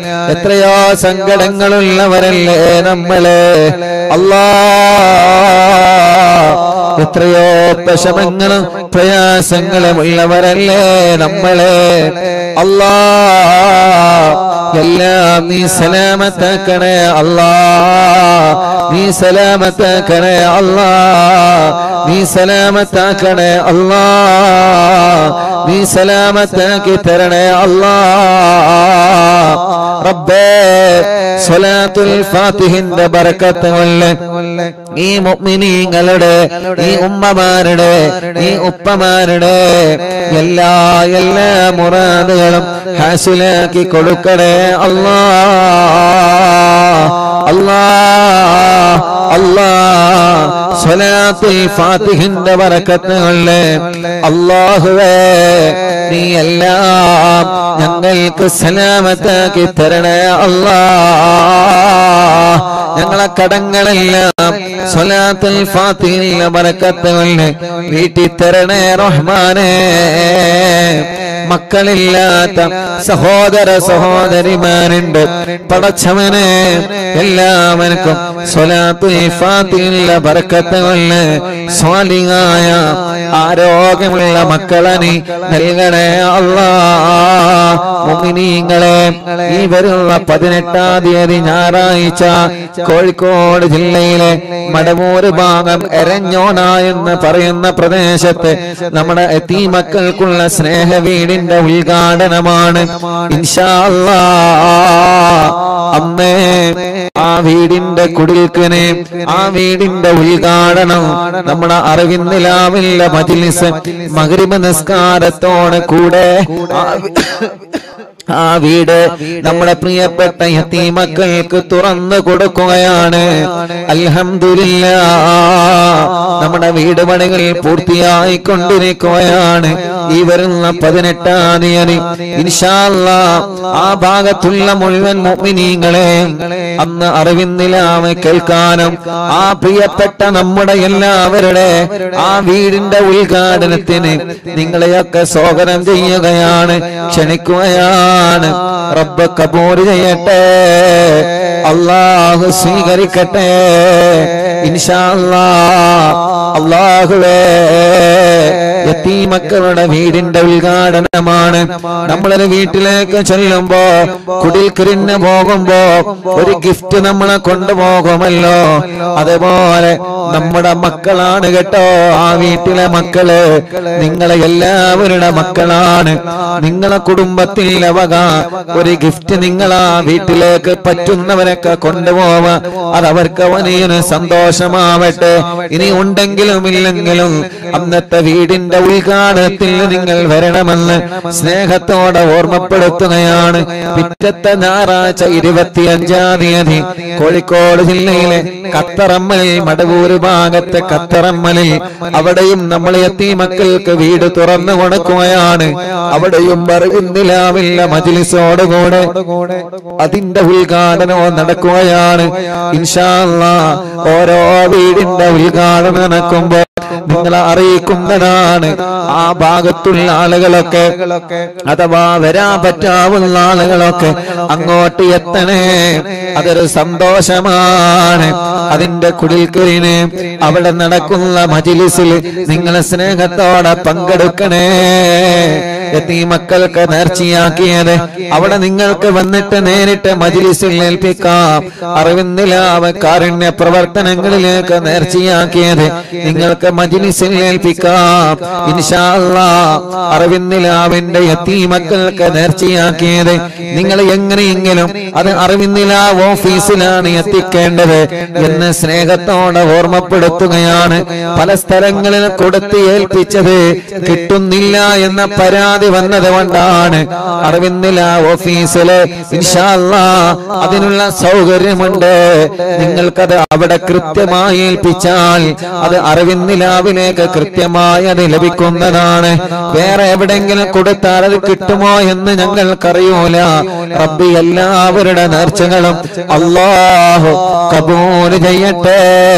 എത്രയോ സങ്കടങ്ങളുള്ളവരല്ലേ നമ്മള് അല്ലാ എത്രയോ വിഷമങ്ങളും പ്രയാസങ്ങളും ഉള്ളവരല്ലേ നമ്മള് അല്ലാ എല്ലാം നീ സലാമത്താക്കണേ അല്ലാ നീ സലാമത്താക്കണേ അല്ലാ നീ സലാമത്താക്കണേ അല്ലാ നീ സലാമത്താക്കി തരണേ അല്ലാ റബ്ബേ സ്വലാത്തുൽ ഫാത്തിഹിന്റെ ബറക്കത്ത് കൊണ്ട് ഈ മുഅ്മിനീങ്ങളുടെ ഈ ഉമ്മമാരുടെ ഈ ഉപ്പമാരുടെ എല്ലാ എല്ലാ മുറാദുകളും ഹാസിലാക്കി കൊടുക്കണേ അല്ലാ അല്ലാ അല്ലാ സ്വലാത്തുൽ ഫാത്തിഹിന്റെ ബറക്കത്ത് കൊണ്ട് അല്ലാഹുവേ നീ എല്ലാം ഞങ്ങൾക്ക് സലാമത്താക്കി തരണേ അല്ലാ ഞങ്ങളെ കടങ്ങളെല്ലാം സ്വലാത്തുൽ ഫാത്തിഹിന്റെ ബറക്കത്ത് കൊണ്ട് വീട്ടിൽ തരണേ റഹ്മാനേ മക്കളില്ലാത്ത സഹോദര സഹോദരിമാരുണ്ട് പടച്ചവനെ എല്ലാവർക്കും സ്വലാത്തുൽ ഫാത്തിഹിന്റെ ബറക്കത്ത് കൊണ്ട് സ്വാലിഹായ ആരോഗ്യമുള്ള മക്കളെ നീ നൽകണേ അല്ലാ മുഅ്മിനീങ്ങളെ ഈ വരുന്ന പതിനെട്ടാം തീയതി ഞായറാഴ്ച കോഴിക്കോട് ജില്ലയിലെ മടവൂര് ഭാഗം എരഞ്ഞോണ എന്ന് പറയുന്ന പ്രദേശത്ത് നമ്മുടെ എത്തി മക്കൾക്കുള്ള സ്നേഹ വീടിന്റെ ഉദ്ഘാടനമാണ് ഇൻഷാ അല്ലാ അമ്മേ ആ വീടിന്റെ കുടിൽക്കനെ ആ വീടിന്റെ ഉദ്ഘാടനം നമ്മുടെ അറിവിന്നിലാവില്ല മജിലിസ് മകരിമ നിസ്കാരത്തോടെ കൂടെ ആ വി- ആ വീട് നമ്മുടെ പ്രിയപ്പെട്ട യത്തീമക്കൾക്ക് തുറന്നു കൊടുക്കുകയാണ് അൽഹംദുലില്ല നമ്മുടെ വീട് പണികൾ പൂർത്തിയായി കൊണ്ടിരിക്കുകയാണ് ഈ വരുന്ന പതിനെട്ടാം തീയതി ഇൻഷാല്ല ആ ഭാഗത്തുള്ള മുഴുവൻ മുഅ്മിനീങ്ങളെ അന്ന് അറിവിന്നിലാമ കേൾക്കാനും ആ പ്രിയപ്പെട്ട നമ്മുടെ എല്ലാവരുടെ ആ വീടിന്റെ ഉദ്ഘാടനത്തിന് നിങ്ങളെയൊക്കെ സ്വാഗതം ചെയ്യുകയാണ് ക്ഷണിക്കുകയാണ് റബ്ബ് കബൂർ ചെയ്യട്ടെ അള്ളാഹു സ്വീകരിക്കട്ടെ ഇൻഷാ അല്ലാ അള്ളാഹുവേ യത്തീമക്കളുടെ വീടിന്റെ ഉദ്ഘാടനമാണ് നമ്മളൊരു വീട്ടിലേക്ക് ചെല്ലുമ്പോ കുടിൽക്കരിഞ്ഞ് പോകുമ്പോ ഒരു ഗിഫ്റ്റ് നമ്മളെ കൊണ്ടുപോകുമല്ലോ അതുപോലെ നമ്മുടെ മക്കളാണ് കേട്ടോ ആ വീട്ടിലെ മക്കള് നിങ്ങളെ എല്ലാവരുടെ മക്കളാണ് നിങ്ങളെ കുടുംബത്തിലെ വക ഒരു ഗിഫ്റ്റ് നിങ്ങൾ ആ വീട്ടിലേക്ക് പറ്റുന്നവരൊക്കെ കൊണ്ടുപോവാ അത് അവർക്ക് വലിയൊരു സന്തോഷമാവട്ടെ ഇനി ഉണ്ടെങ്കിലും ഇല്ലെങ്കിലും അന്നത്തെ വീടിന്റെ ഉദ്ഘാടനത്തിൽ നിങ്ങൾ വരണമെന്ന് സ്നേഹത്തോടെ ഓർമ്മപ്പെടുത്തുകയാണ് പിറ്റത്തെ ഞായറാഴ്ച ഇരുപത്തിയഞ്ചാം തീയതി കോഴിക്കോട് ജില്ലയിലെ കത്തറമ്മലിൽ മടവൂര് ഭാഗത്തെ കത്തറമ്മലിൽ അവിടെയും നമ്മൾ എത്തി മക്കൾക്ക് വീട് തുറന്നു കൊടുക്കുകയാണ് അവിടെയും അറിവിന്നിലാവില്ല മജിലിസോടുകൂടെ അതിന്റെ ഉദ്ഘാടനവും നടക്കുകയാണ് ഇൻഷാ അല്ലാ ഓരോ വീടിന്റെ ഉദ്ഘാടനം നടക്കുമ്പോ നിങ്ങളെ അറിയിക്കുന്നതാണ് ആ ഭാഗത്തുള്ള ആളുകളൊക്കെ അഥവാ വരാൻ പറ്റാവുന്ന ആളുകളൊക്കെ അങ്ങോട്ട് എത്തണേ അതൊരു സന്തോഷമാണ് അതിന്റെ കുടിൽക്കരിന് അവിടെ നടക്കുന്ന മജിലിസിൽ നിങ്ങളെ സ്നേഹത്തോടെ പങ്കെടുക്കണേ എത്തി മക്കൾക്ക് നേർച്ചയാക്കിയത് അവിടെ നിങ്ങൾക്ക് വന്നിട്ട് നേരിട്ട് മജിലിസിൽ ഏൽപ്പിക്കാം അറിവിന്നിലാവ് കാരുണ്യ പ്രവർത്തനങ്ങളിലേക്ക് നേർച്ചയാക്കിയത് നിങ്ങൾക്ക് മജിലിസിൽ ഏൽപ്പിക്കാം ഇൻഷാ അല്ലാ അറിവിന്നിലാവിന്റെ എത്തി മക്കൾക്ക് നേർച്ചയാക്കിയത് നിങ്ങൾ എങ്ങനെയെങ്കിലും അത് അറിവിന്നിലാവ് ഓഫീസിലാണ് എത്തിക്കേണ്ടത് എന്ന് സ്നേഹത്തോടെ ഓർമ്മപ്പെടുത്തുകയാണ് പല സ്ഥലങ്ങളിൽ കൊടുത്ത് ഏൽപ്പിച്ചത് കിട്ടുന്നില്ല എന്ന പരാതി വന്നത് കൊണ്ടാണ് അറിവിന്നില്ല ഓഫീസില് ഇൻഷാ അല്ലാ അതിനുള്ള സൗകര്യമുണ്ട് നിങ്ങൾക്കത് അവിടെ കൃത്യമായി ഏൽപ്പിച്ചാൽ അത് അറിവിന്നിലാവിലേക്ക് കൃത്യമായി അത് ലഭിക്കുന്നതാണ് വേറെ എവിടെങ്കിലും കൊടുത്താൽ അത് കിട്ടുമോ എന്ന് ഞങ്ങൾക്കറിയൂല റബ്ബി എല്ലാവരുടെ നേർച്ചകളും അള്ളാഹു കബൂൽ ചെയ്യട്ടെ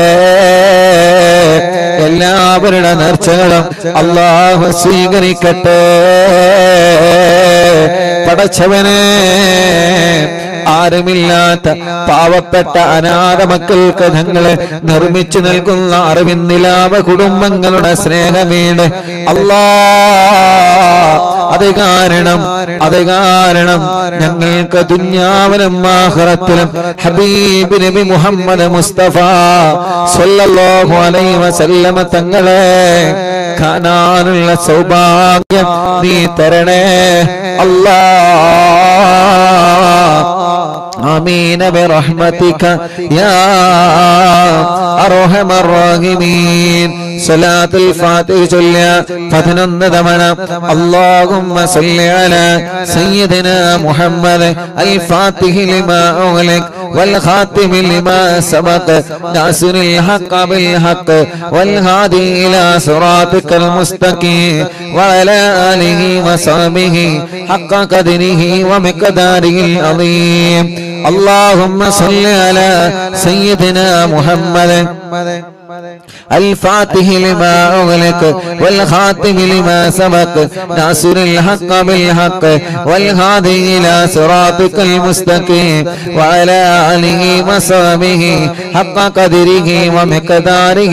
എല്ലാവരുടെ നേർച്ചകളും അള്ളാഹു സ്വീകരിക്കട്ടെ പടച്ചവനെ ആരുമില്ലാത്ത പാവപ്പെട്ട അനാഥ മക്കൾക്ക് ഞങ്ങളെ നിർമ്മിച്ചു നൽകുന്ന അറിവിന്നിലാവ കുടുംബങ്ങളുടെ സ്നേഹമേട് അല്ലാ അത് കാരണം അത് കാരണം ഞങ്ങൾക്ക് ദുന്യാവനും ആഖിറത്തിലും ഹബീബ് നബി മുഹമ്മദ് മുസ്തഫ സല്ലല്ലാഹു അലൈഹി വസല്ലമ തങ്ങളെ കാണാനുള്ള സൗഭാഗ്യം നീ തരണേ അല്ലാ آمين برحمتك يا أرحم الراحمين صلاة الفاتح جل പതിനൊന്ന് തവണ اللهم صل على سيدنا محمد الفاتح لما أغلق والخاتم لما سبق ناصر الحق بالحق والهادي إلى صراطك المستقيم وعلى آله وصحبه حق قدره ومقداره العظيم اللهم صل على سيدنا محمد الفاتح لما أغلق والخاتم لما سبق ناصر الحق بالحق والهادي إلى صراطك المستقيم وعلى آله وصحبه حق قدره ومقداره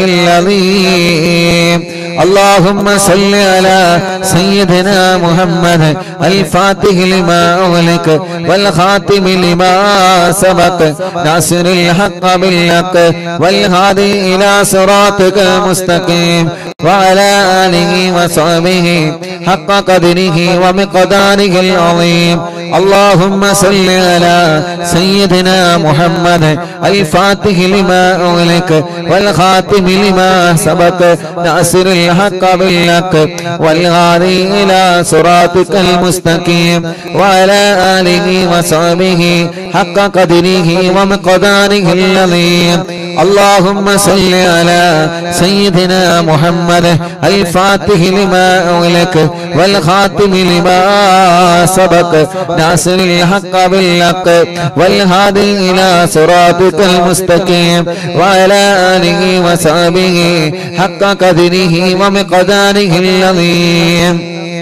العظيم اللهم صل على سيدنا محمد الفاتح لما أغلق والخاتم لما سبق ناصر الحق بالحق والهادي إلى صراطك المستقيم وعلى آله وصحبه حق قدره ومقداره العظيم اللهم صل على سيدنا محمد الفاتح لما أغلق والخاتم لما سبق ناصر الحق بالحق والهادي إلى صراطك المستقيم وعلى آله وصحبه حق قدره ومقداره العظيم اللهم صل على سيدنا محمد الفاتح لما أغلق والخاتم لما سبق ناصر الحق بالحق والهادي إلى صراطك المستقيم وعلى آله وصحبه حق قدره ومقداره العظيم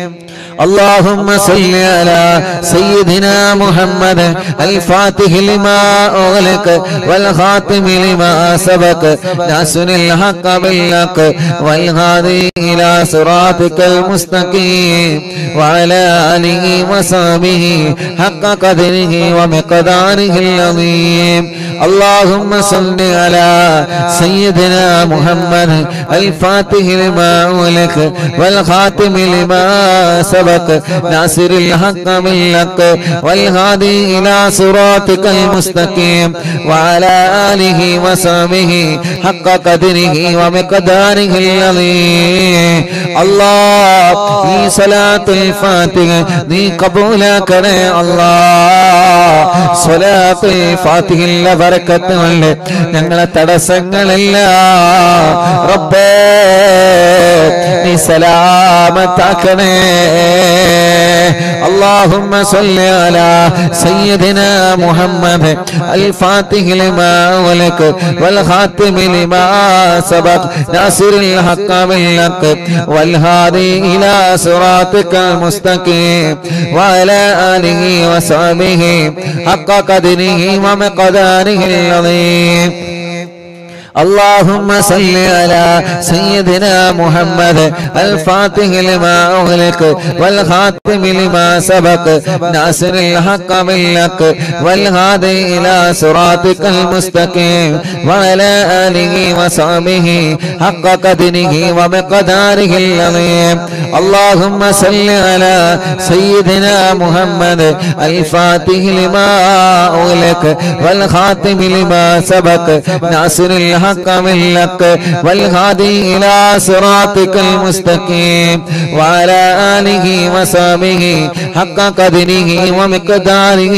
اللهم صل على سيدنا محمد الفاتح لما أغلق والخاتم لما سبق ناصر الحق بالحق والهادي إلى صراطك المستقيم وعلى آله وصحبه حق قدره ومقداره العظيم اللهم صل على سيدنا محمد الفاتح لما أغلق والخاتم لما سبق ناصر الحق بالحق والهادي إلى صراطك المستقيم وعلى آله وصحبه حق قدره ومقداره العظيم الله في صلاة الفاتحة നീ കബൂലാക്കണേ അല്ലാ സ്വലാത്ത് ഫാത്തിഹില്ല ബറക്കത്ത് കൊണ്ട് ഞങ്ങളെ തടസ്സങ്ങളില്ല റബ്ബേ നീ സലാമത്താക്കണേ اللهم صل على سيدنا محمد الفاتح لما ولك والخاتم لما سبق ناصر الحق بالحق والهادي إلى صراطك المستقيم وعلى آله وصحبه حق قدره ومقداره العظيم اللهم صل على سيدنا محمد الفاتح لما أغلق والخاتم لما سبق ناصر الحق بالحق والهادي إلى صراطك المستقيم وعلى آله وصحبه حق قدره ومقداره العظيم اللهم صل على سيدنا محمد الفاتح لما أغلق والخاتم لما سبق ناصر الحق بالحق والهادي إلى صراطك المستقيم وعلى آله وصحبه حق قدره ومقداره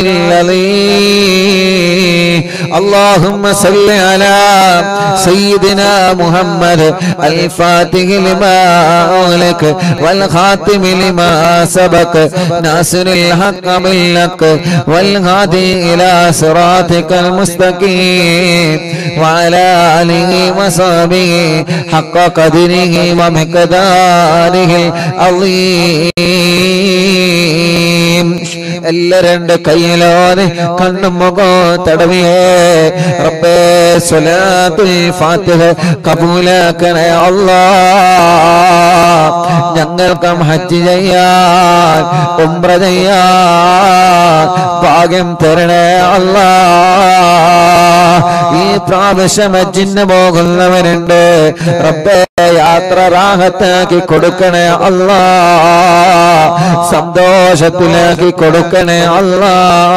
العظيم اللهم صل على سيدنا محمد الفاتح لما أغلق والخاتم لما سبق ناصر الحق بالحق والهادي إلى صراطك المستقيم وعلى آله وصحبه حق قدره ومقداره العظيم എല്ലാ രണ്ട് കയ്യിലോനെ കണ്ണും മുഖവും തടവിയേ റബ്ബേ സ്വലാത്തുൽ ഫാത്തിഹ കബൂലാക്കണേ അല്ലാ ഞങ്ങൾക്കും ഹജ്ജ് ചെയ്യാൻ ഉംറ ചെയ്യാൻ ഭാഗ്യം തരണേ അല്ലാ ഈ പ്രാവശ്യം ഹജ്ജിന് പോകുന്നവരുണ്ട് റബ്ബേ യാത്ര റാഹത്താക്കി കൊടുക്കണേ അല്ലാ സന്തോഷത്തിലാക്കി കൊടുക്കണേ അല്ലാ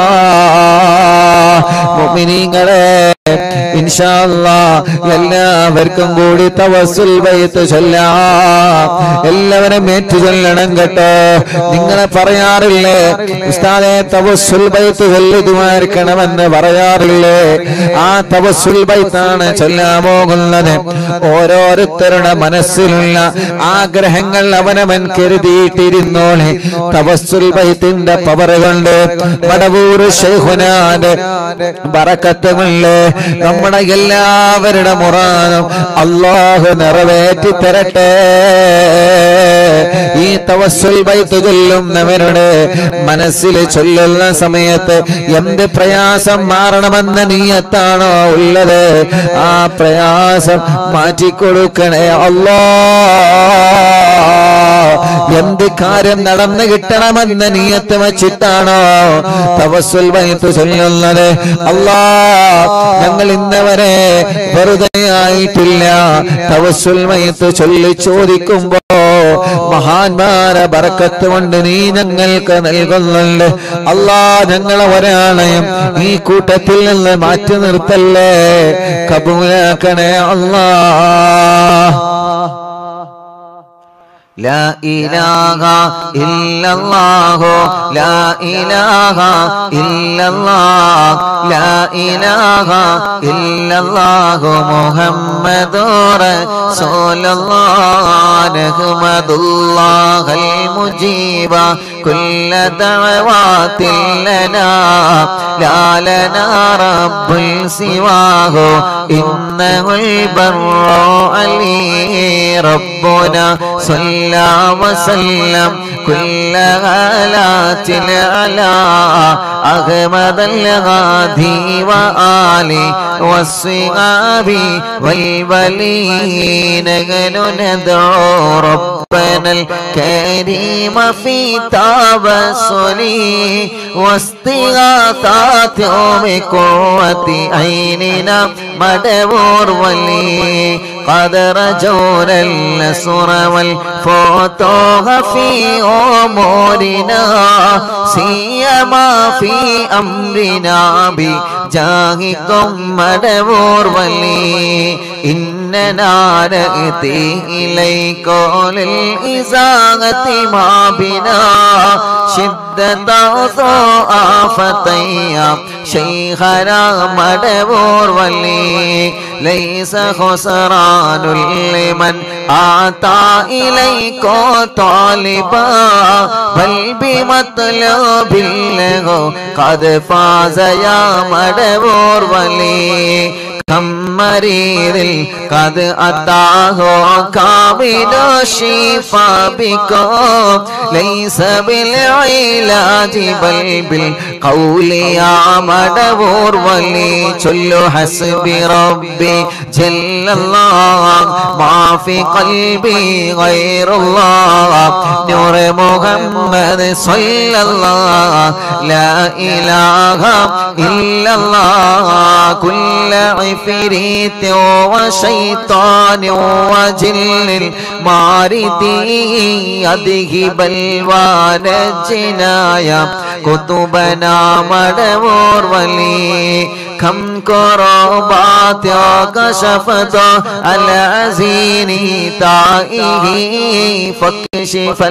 മുഅ്മിനീങ്ങളെ ഇൻഷാ അല്ലാ എല്ലാവർക്കും കൂടി തവസ്സുൽ ബൈത്ത് ചൊല്ലാം എല്ലാവരും ഏറ്റു ചൊല്ലണം കേട്ടോ നിങ്ങളെ പറയാറില്ലേ ഉസ്താദെ തവസ്സുൽ ബൈത്ത് ചൊല്ലിതുമായിരിക്കണമെന്ന് പറയാറില്ലേ ആ തവസ്സുൽ ബൈത്താണ് ചൊല്ലാൻ പോകുന്നത് ഓരോരുത്തരുടെ മനസ്സിലുള്ള ആഗ്രഹങ്ങൾ അവനവൻ കരുതിയിട്ടിരുന്നോളെ തവസ്സുൽ ബൈത്തിന്റെ പവർ കൊണ്ട് മടവൂർ ഷെയ്ഖുനാന്റെ ബറക്കത്ത് കൊണ്ട് നമ്മുടെ എല്ലാവരുടെ മുറാനും അള്ളാഹു നിറവേറ്റി തരട്ടെ ഈ തവസ്സുൽ ബൈത്ത് ചൊല്ലുന്നവരുടെ മനസ്സിൽ ചൊല്ലുന്ന സമയത്ത് എന്ത് പ്രയാസം മാറണമെന്ന നീയത്താണോ ഉള്ളത് ആ പ്രയാസം മാറ്റിക്കൊടുക്കണേ അല്ലാ എന്ത് കാര്യം നടന്നു കിട്ടണമെന്ന നീയത്ത് വച്ചിട്ടാണോ തവസ്സുൽ ബൈത്ത് ചൊല്ലുന്നത് അല്ലാ ഞങ്ങൾ ഇന്നവരെ വെറുതെ ആയിട്ടില്ല തവസ്സുൽ ബൈത്ത് ചൊല്ലി ചോദിക്കുമ്പോ മഹാന്മാരെ ബറക്കത്ത് കൊണ്ട് നീ ഞങ്ങൾക്ക് നൽകുന്നുണ്ട് അല്ലാ ഞങ്ങളെ ഒരാളെയും ഈ കൂട്ടത്തിൽ നിന്ന് മാറ്റി നിർത്തല്ലേ കബൂലാക്കണേ അല്ലാ لا إله إلا الله لا إله إلا الله لا إله إلا الله محمد رسول الله نحمد الله المجيب كل دعوات لنا لا لنا رب سواه إنه البر علي ربنا صلى وسلم كل غالات على أحمد الغادي وآله والصحاب والولين ندعو ربنا الكريم في تبصري واستغاثات بقوة عيننا مدبور ولي قد رجونا النصر والفتوح في أمورنا سيما في أمرنا بجاهكم مدبور ولي إننا نأتي إليك للإزاغة ما بنا شدة ضعفتي شيخنا مدبور ولي ليس خسران لمن أعطى إليك طالبا بل بمطلب له قد فاز يا مدبور ولي كم مريض قد أتاه كامل الشفاء بكم ليس بالعلاج بل بالقول يا مدبور ولي كل حسبي ربي جل الله ما في قلبي غير الله نور محمد صلى الله لا إله إلا الله كل عفريت وشيطان وجن الماردي أذهب الوان الجنايا كتبنا مدور ولي كم كربات كشفت العزين تائه فاكشف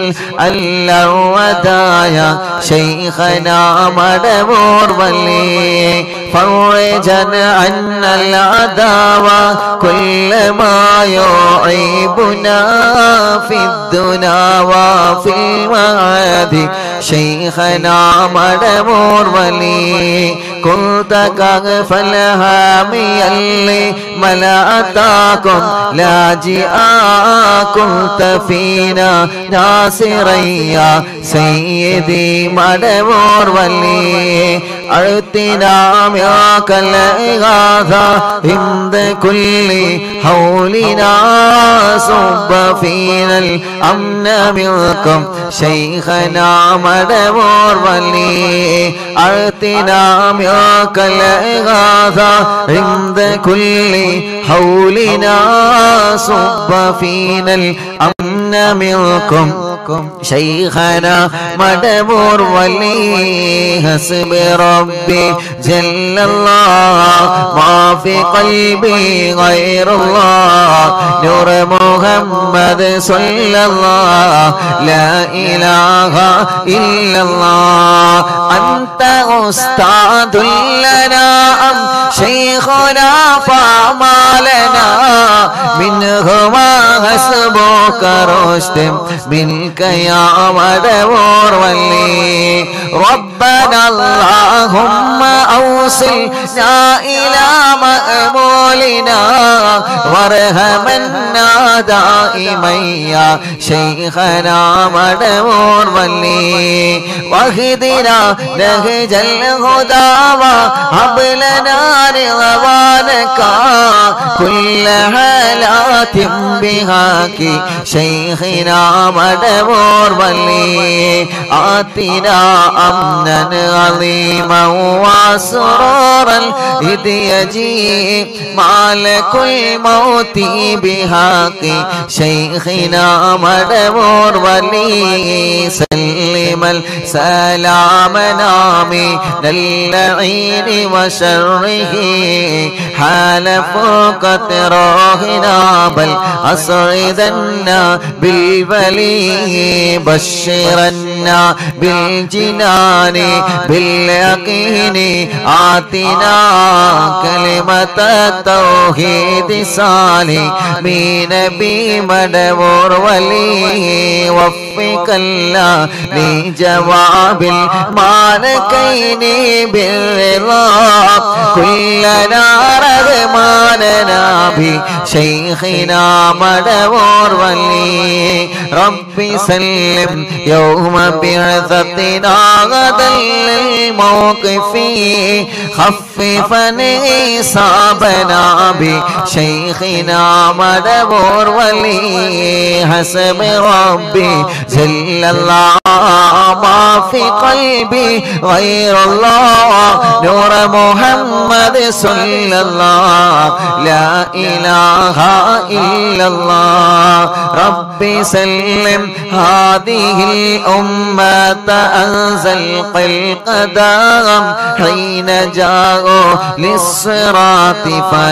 الودايا شيخنا مدبور ولي فرجا عنا العداوة كل ما يعيبنا في الدنا وفي المعاد شيخنا مدمور ولي كنت كغف الهامي اللي ملأتاكم لاجئا كنت فينا ناصرا يا سيدي مدمور ولي أعطنا معك الإغاثة عند كل حولنا صب فينا الأمن منكم شيخنا مدبور ولي أعطنا معك الإغاثة عند كل حولنا صب فينا الأمن منكم شيخنا مدبور ولي حسب ربي جل الله ما في قلبي غير الله نور محمد صلى الله لا إله إلا الله أنت أستاذ لنا أم شيخنا فما لنا منهما حسبك رشد منك يا مدبور ولي ربنا اللهم أوصلنا إلى مأمولنا وارحمنا دائما يا شيخنا مدبور ولي واهدنا نهج الهدى وهب لنا رضوانك كل حالات بهاك شيخنا مدبور ولي آتنا أمنا عظيما وسرورا إذ يجيء مالك الموت بهاق شيخنا مدبور ولي سلم السلام نامي للعين وشره حال فوق تراهنا بل أصعدنا بالبلي بشرنا بالجنان باليقين آتنا كلمة التوحيد صالحين بمدبور ولي وفق الله لجواب المالكين بالرضا كلنا رغماننا بشيخنا مدبور ولي ربي سلم يوم بعثتنا غدا للموقف خففا إصابنا بشيخنا مدبور ولي حسب ربي جل الله ما في قلبي غير الله نور محمد صلى الله لا إله إلا الله ربي سلم هذه الأمة أنزل القدام حين جاءوا للصراط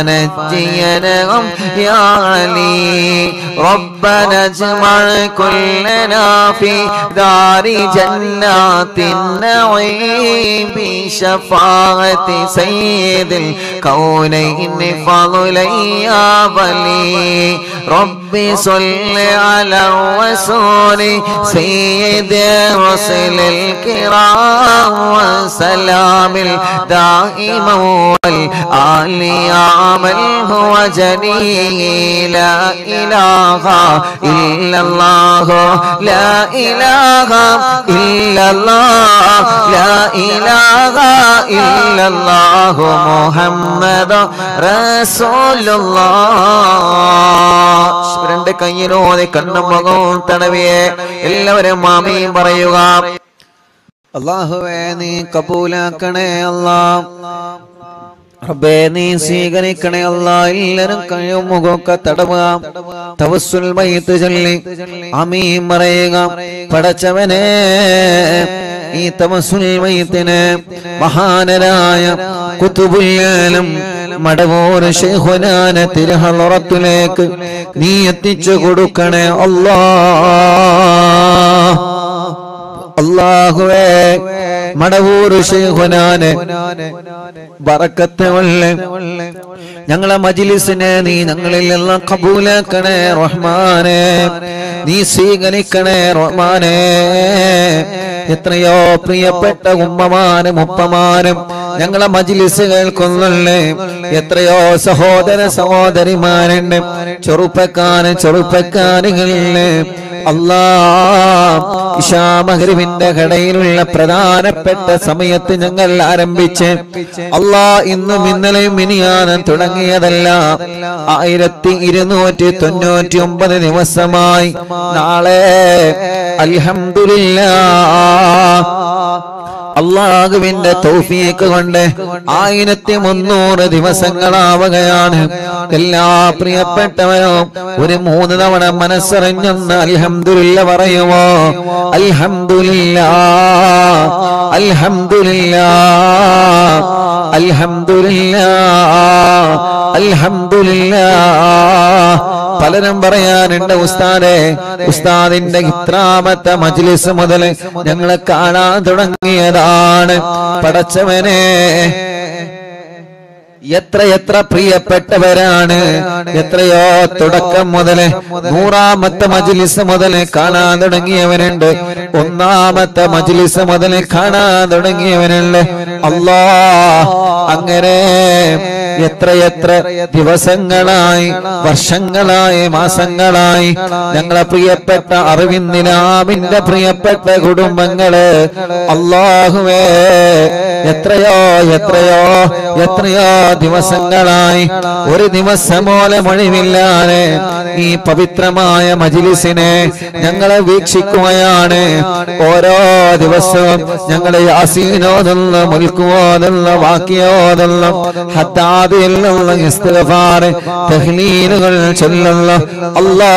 فنجينهم يا علي ربنا اجمع كلنا في دار جنات النعيم بشفاعة سيد الكونين فضلا يا ولي ربي صل على الرسول سيد الرسل الكرام وسلام الدائم والآل يا من هو جني لا إله إلا الله لا إله إلا الله لا إله إلا الله محمد رسول الله രണ്ട് കയ്യിലോതെ കണ്ണും മുഖവും തടവിയെ എല്ലാവരും മാമിയും പറയുക അള്ളാഹുവേ നീ കബൂലാക്കണേ അല്ലാ റബ്ബേ നീ സ്വീകരിക്കണേ അല്ലാ എല്ലാരും കഴിയും മുഖമൊക്കെ തടവുക തവസ്സുൽ മയ്യത്ത് ചൊല്ലി അമീൻ പറയുക പടച്ചവനെ ഈ തവസ്സുൽ മയ്യത്തിന് മഹാനരായ കുത്തുബുല്യാലം മടവൂർ ശൈഖുനാന തിരുഹളറത്തിലേക്ക് നീ എത്തിച്ചു കൊടുക്കണേ അല്ലാ അള്ളാഹുവേ മടവൂർ ഷെയ്ഖുനാന് ബറക്കത്ത് വള്ളെ ഞങ്ങളെ മജിലിസിനെ നീ ഞങ്ങളിൽ എല്ലാം കബൂലാക്കണേ റഹ്മാനെ നീ സ്വീകരിക്കണേ റഹ്മാനെ എത്രയോ പ്രിയപ്പെട്ട ഉമ്മമാനും ഉപ്പമാനും ഞങ്ങളെ മജിലിസ് കേൾക്കുന്നുള്ളേ എത്രയോ സഹോദര സഹോദരിമാരുണ്ട് ചെറുപ്പക്കാരൻ ചെറുപ്പക്കാരുകളില് അല്ലാ ഇഷാമഹരുവിന്റെ കടയിലുള്ള പ്രധാനപ്പെട്ട സമയത്ത് ഞങ്ങൾ ആരംഭിച്ച് അല്ലാ ഇന്നും ഇന്നലെയും മിനിയാനും തുടങ്ങിയതല്ല ആയിരത്തി ഇരുന്നൂറ്റി തൊണ്ണൂറ്റി ഒമ്പത് ദിവസമായി നാളെ അൽഹംദുലില്ലാ അള്ളാഹുവിന്റെ തൗഫീക്ക് കൊണ്ട് ആയിരത്തി മുന്നൂറ് ദിവസങ്ങളാവുകയാണ് എല്ലാ പ്രിയപ്പെട്ടവരും ഒരു മൂന്ന് തവണ മനസ്സറിഞ്ഞൊന്ന് അൽഹംദുലില്ല പറയുമോ അൽഹംദുലില്ല അൽഹംദുലില്ല അൽഹംദുലില്ല അൽഹംദുലില്ല പലരും പറയാനുണ്ട് ഉസ്താദെ ഉസ്താദിന്റെ ഇത്രാമത്തെ മജ്ലിസ് മുതൽ ഞങ്ങളെ കാണാൻ തുടങ്ങിയതാണ് പടച്ചവനെ എത്ര എത്ര പ്രിയപ്പെട്ടവരാണ് എത്രയോ തുടക്കം മുതല് നൂറാമത്തെ മജ്ലിസ് മുതൽ കാണാൻ തുടങ്ങിയവനുണ്ട് ഒന്നാമത്തെ മജ്ലിസ് മുതൽ കാണാൻ തുടങ്ങിയവനുണ്ട് അല്ലാ അങ്ങനെ എത്രയെത്ര ദിവസങ്ങളായി വർഷങ്ങളായി മാസങ്ങളായി ഞങ്ങളെ പ്രിയപ്പെട്ട അറിവിന്ദിനാമിന്റെ പ്രിയപ്പെട്ട കുടുംബങ്ങള് അള്ളാഹുവേ എത്രയോ എത്രയോ എത്രയോ ദിവസങ്ങളായി ഒരു ദിവസം പോലെ മൊഴിവില്ലാതെ ഈ പവിത്രമായ മജിലിസിനെ ഞങ്ങളെ വീക്ഷിക്കുകയാണ് ഓരോ ദിവസവും ഞങ്ങളെ യാസീനോതുള്ള മുൽക്കുവോതുള്ള വാക്യോതുള്ള ഹത്താദിൽ നിന്ന് ഇസ്തിഗ്ഫാർ തഹ്ലീലുകൾ ചൊല്ലുന്ന അല്ലാ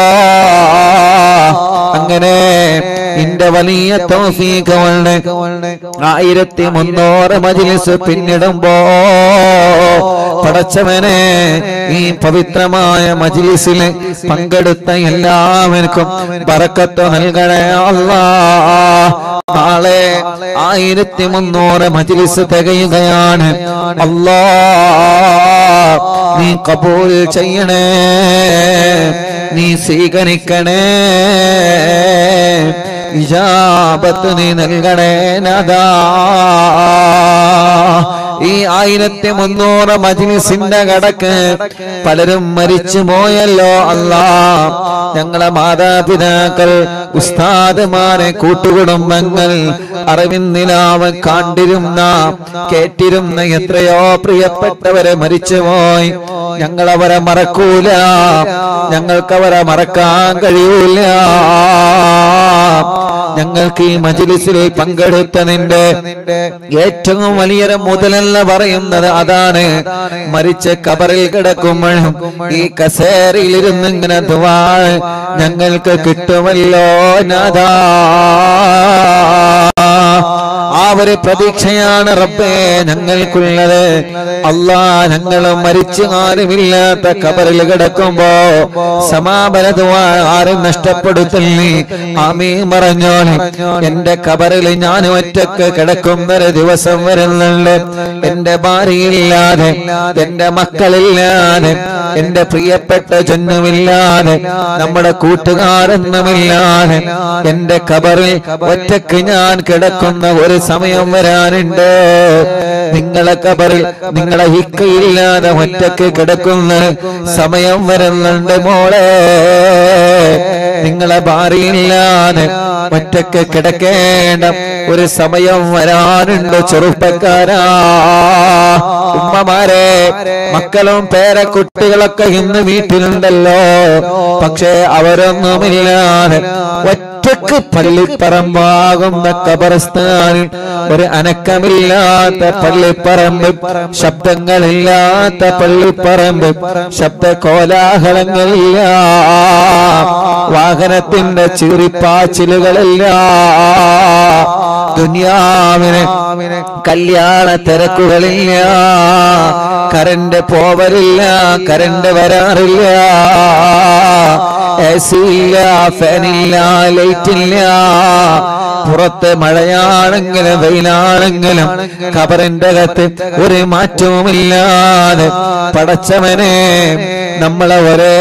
അങ്ങനെ ഇന്റെ വലിയ തൗഫീഖ് കൊണ്ട് ആയിരത്തി മുന്നൂറ് മജ്ലിസ് പിന്നിടുമ്പോ പടച്ചവനെ ഈ പവിത്രമായ മജ്ലിസിൽ പങ്കെടുത്ത എല്ലാവർക്കും ബറക്കത്ത് നൽകണേ അല്ലാ നാളെ ആയിരത്തി മുന്നൂറ് മജ്ലിസ് തികയുകയാണ് അല്ലാ നീ കബൂൽ ചെയ്യണേ നീ സ്വീകരിക്കണേ ഇജാബത്ത് നീ നൽകണേ നദാ ഈ ആയിരത്തി മുന്നൂറ് മജ്ലിസിന്റെ കടക്ക് പലരും മരിച്ചു പോയല്ലോ അല്ലാ ഞങ്ങളെ മാതാപിതാക്കൾ ഉസ്താദുമാരെ കൂട്ടുകുടുംബങ്ങൾ അറിവിന്ദിലാവ് കണ്ടിരുന്ന കേട്ടിരുന്ന എത്രയോ പ്രിയപ്പെട്ടവരെ മരിച്ചുപോയി ഞങ്ങളവരെ മറക്കൂല ഞങ്ങൾക്കവരെ മറക്കാൻ കഴിയൂല ഞങ്ങൾക്ക് ഈ മജിലിസിൽ പങ്കെടുത്തതിന്റെ ഏറ്റവും വലിയൊരു മുതലെന്ന് പറയുന്നത് അതാണ് മരിച്ച കബറിൽ കിടക്കുമ്പോഴും ഈ കസേരയിൽ ഇരുന്ന് ഇങ്ങനെ ദുവാ ഞങ്ങൾക്ക് കിട്ടുമല്ലോ നാദാ ആ ഒരു പ്രതീക്ഷയാണ് റബ്ബേ ഞങ്ങൾക്കുള്ളത് അല്ലാ ഞങ്ങൾ മരിച്ചു ആരുമില്ലാത്ത കബറിൽ കിടക്കുമ്പോ സമാപന ദുആ ആരും നഷ്ടപ്പെടുത്തല്ലേ ആമീ പറഞ്ഞോളെ എന്റെ കബറിൽ ഞാൻ ഒറ്റക്ക് കിടക്കുന്ന ഒരു ദിവസം വരുന്നുണ്ട് എന്റെ ഭാര്യയില്ലാതെ എന്റെ മക്കളില്ലാതെ എന്റെ പ്രിയപ്പെട്ട ജന്മമില്ലാതെ നമ്മുടെ കൂട്ടുകാരൊന്നുമില്ലാതെ എന്റെ കബറിൽ ഒറ്റക്ക് ഞാൻ കിടക്കുന്ന ഒരു സമയം വരാനുണ്ട് നിങ്ങളെ കബറിൽ നിങ്ങളെ ഹിക്കയില്ലാതെ ഒറ്റക്ക് കിടക്കുന്ന സമയം വരുന്നുണ്ട് മോളെ നിങ്ങളെ ഭാര്യയില്ലാതെ ഒറ്റക്ക് കിടക്കേണ്ട ഒരു സമയം വരാനുണ്ട് ചെറുപ്പക്കാരാ ഉമ്മമാരെ മക്കളും പേരക്കുട്ടികളൊക്കെ ഇന്ന് വീട്ടിലുണ്ടല്ലോ പക്ഷേ അവരൊന്നുമില്ലാതെ ഒറ്റക്ക് പള്ളിപ്പറമ്പാകുന്ന കബറസ്ഥാനിൽ ഒരു അനക്കമില്ലാത്ത പള്ളിപ്പറമ്പ് ശബ്ദങ്ങളില്ലാത്ത പള്ളിപ്പറമ്പ് ശബ്ദ കോലാഹലങ്ങളില്ല വാഹനത്തിന്റെ ചീറിപ്പാച്ചിലുകളില്ല ദുനിയാവിന് കല്യാണ തിരക്കുകളില്ല കരണ്ട് പോവലില്ല കരണ്ട് വരാറില്ല എ സി ഇല്ല ഫാനില്ല ലൈറ്റ് ഇല്ല പുറത്ത് മഴയാണെങ്കിലും വെയിലാണെങ്കിലും ഖബറിന്റെ അകത്ത് ഒരു മാറ്റവുമില്ലാതെ പടച്ചവനെ നമ്മളെ ഒരേ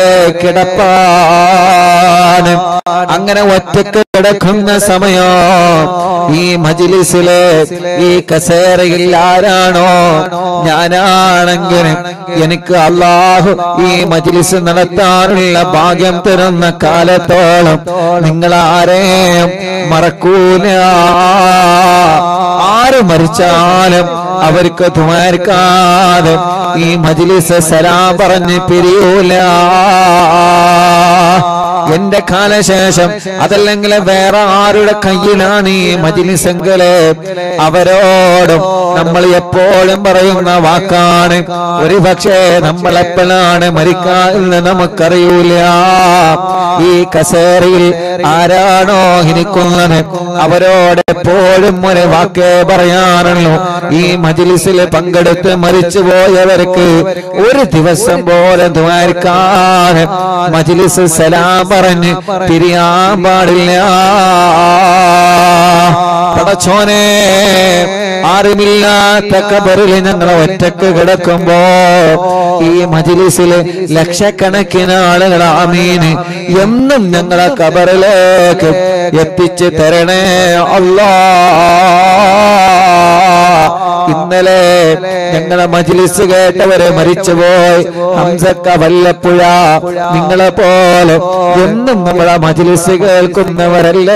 കിടപ്പാണ് അങ്ങനെ ഒറ്റക്ക് കിടക്കുന്ന സമയം ഈ മജിലിസിലെ ഈ കസേരയിൽ ആരാണോ ഞാനാണെങ്കിൽ എനിക്ക് അള്ളാഹു ഈ മജിലിസ് നടത്താനുള്ള ഭാഗ്യം തരുന്ന കാലത്തോളം നിങ്ങൾ ആരെയും മറക്കൂല ആര് മരിച്ചാലും അവർക്ക് തുമാർക്കാതെ ഈ മജിലിസ് സലാം പറഞ്ഞ് പിരിയൂല എന്റെ കാലശേഷം അതല്ലെങ്കിൽ വേറെ ആരുടെ കയ്യിലാണ് ഈ മജിലിസെങ്കില് അവരോടും നമ്മൾ എപ്പോഴും പറയുന്ന വാക്കാണ് ഒരു പക്ഷേ നമ്മൾ എപ്പോഴാണ് മരിക്കാന്ന് നമുക്കറിയൂല ഈ കസേരയിൽ ആരാണോ ഇരിക്കുന്നത് അവരോട് എപ്പോഴും ഒരു വാക്കേ പറയാറുള്ളൂ ഈ മജിലിസിൽ പങ്കെടുത്ത് മരിച്ചു പോയവർക്ക് ഒരു ദിവസം പോലെ ദ്വാരിക്കാതെ മജിലിസ് സലാം പറഞ്ഞ് പിരിയാൻ പാടില്ല പടച്ചോനെ ആരുമില്ലാത്ത കബറിൽ ഞങ്ങൾ ഒറ്റക്ക് കിടക്കുമ്പോ ഈ മജിലിസില് ലക്ഷക്കണക്കിന് ആളുകൾ ആമീന് എന്നും ഞങ്ങളെ കബറിലേക്ക് എത്തിച്ചു തരണേ അല്ലാ ഇന്നലെ ഞങ്ങളെ മജിലിസ് കേട്ടവരെ മരിച്ചുപോയി ഹംസക്ക വല്ലപ്പുഴ നിങ്ങളെ പോലെ എന്നും നമ്മളെ മജിലിസ് കേൾക്കുന്നവരല്ലേ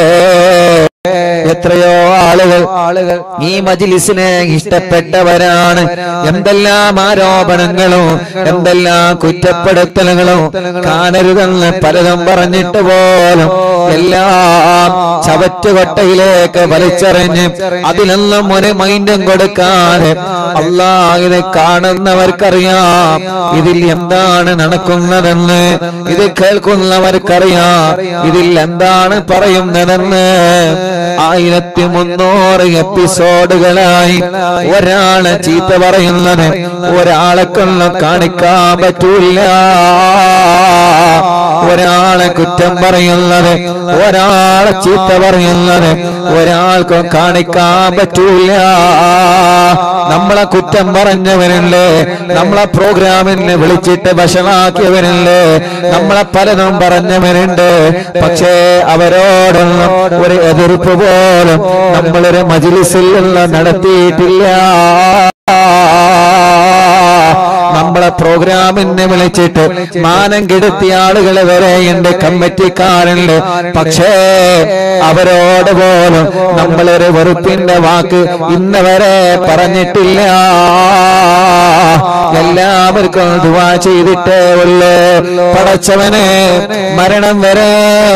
എത്രയോ ആളുകൾ ആളുകൾ ഈ മജിലിസിനെ ഇഷ്ടപ്പെട്ടവരാണ് എന്തെല്ലാം ആരോപണങ്ങളും എന്തെല്ലാം കുറ്റപ്പെടുത്തലുകളും കാണരുതെന്ന് പലതും പറഞ്ഞിട്ട് പോലും എല്ലാം ചവറ്റുകൊട്ടയിലേക്ക് വലിച്ചെറിഞ്ഞ് അതിലൊന്നും ഒരു മൈൻഡും കൊടുക്കാതെ അല്ലാ ഇത് കാണുന്നവർക്കറിയാം ഇതിൽ എന്താണ് നടക്കുന്നതെന്ന് ഇത് കേൾക്കുന്നവർക്കറിയാം ഇതിൽ എന്താണ് പറയുന്നതെന്ന് ആയിരത്തി മുന്നൂറ് എപ്പിസോഡുകളായി ഒരാളെ ചീത്ത പറയുന്നത് ഒരാളെ കൊണ്ടും കാണിക്കാൻ പറ്റൂല ഒരാളെ കുറ്റം പറയുന്നത് ഒരാളെ ചീത്ത പറയുന്നത് ഒരാൾക്കും കാണിക്കാൻ പറ്റൂല നമ്മളെ കുറ്റം പറഞ്ഞവനല്ലേ നമ്മളെ പ്രോഗ്രാമിനെ വിളിച്ചിട്ട് ഭക്ഷണാക്കിയവനല്ലേ നമ്മളെ പലതും പറഞ്ഞവനുണ്ട് പക്ഷേ അവരോടൊന്നും ഒരു എതിർപ്പ് പോലും നമ്മളൊരു മജിലിസിൽ നിന്ന് നടത്തിയിട്ടില്ല നമ്മളെ പ്രോഗ്രാമിനെ വിളിച്ചിട്ട് മാനം കെടുത്തിയ ആളുകൾ വരെ എന്റെ കമ്മിറ്റിക്കാരുണ്ട് പക്ഷേ അവരോട് പോലും നമ്മളൊരു വെറുപ്പിന്റെ വാക്ക് ഇന്ന് വരെ പറഞ്ഞിട്ടില്ല എല്ലാവർക്കും ദുവാ ചെയ്തിട്ടേ ഉള്ളൂ പടച്ചവനെ മരണം വരെ